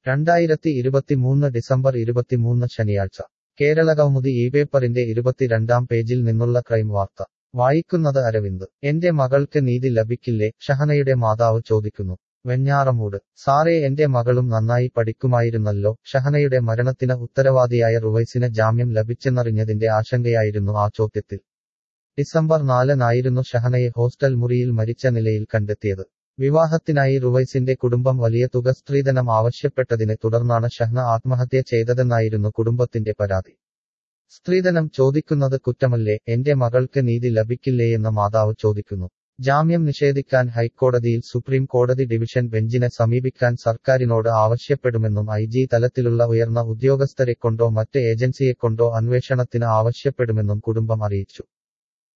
രണ്ടായിരത്തി ഇരുപത്തിമൂന്ന് ഡിസംബർ ഇരുപത്തിമൂന്ന് ശനിയാഴ്ച കേരള കൗമുദി ഈ പേപ്പറിന്റെ ഇരുപത്തിരണ്ടാം പേജിൽ നിന്നുള്ള ക്രൈം വാർത്ത വായിക്കുന്നത് അരവിന്ദ് എന്റെ മകൾക്ക് നീതി ലഭിക്കില്ലേ ഷഹനയുടെ മാതാവ് ചോദിക്കുന്നു വെഞ്ഞാറമൂട് സാറേ എന്റെ മകളും നന്നായി പഠിക്കുമായിരുന്നല്ലോ ഷഹനയുടെ മരണത്തിന് ഉത്തരവാദിയായ റുവൈസിന് ജാമ്യം ലഭിച്ചെന്നറിഞ്ഞതിന്റെ ആശങ്കയായിരുന്നു ആ ചോദ്യത്തിൽ ഡിസംബർ നാലിനായിരുന്നു ഷഹനയെ ഹോസ്റ്റൽ മുറിയിൽ മരിച്ച നിലയിൽ കണ്ടെത്തിയത് വിവാഹത്തിനായി റുവൈസിന്റെ കുടുംബം വലിയ തുക സ്ത്രീധനം ആവശ്യപ്പെട്ടതിനെ തുടർന്നാണ് ഷഹ്ന ആത്മഹത്യ ചെയ്തതെന്നായിരുന്നു കുടുംബത്തിന്റെ പരാതി സ്ത്രീധനം ചോദിക്കുന്നത് കുറ്റമല്ലേ എന്റെ മകൾക്ക് നീതി ലഭിക്കില്ലേയെന്ന് മാതാവ് ചോദിക്കുന്നു ജാമ്യം നിഷേധിക്കാൻ ഹൈക്കോടതിയിൽ സുപ്രീം കോടതി ഡിവിഷൻ ബെഞ്ചിനെ സമീപിക്കാൻ സർക്കാരിനോട് ആവശ്യപ്പെടുമെന്നും ഐ ജി തലത്തിലുള്ള ഉയർന്ന ഉദ്യോഗസ്ഥരെക്കൊണ്ടോ മറ്റ് ഏജൻസിയെക്കൊണ്ടോ അന്വേഷണത്തിന് ആവശ്യപ്പെടുമെന്നും കുടുംബം അറിയിച്ചു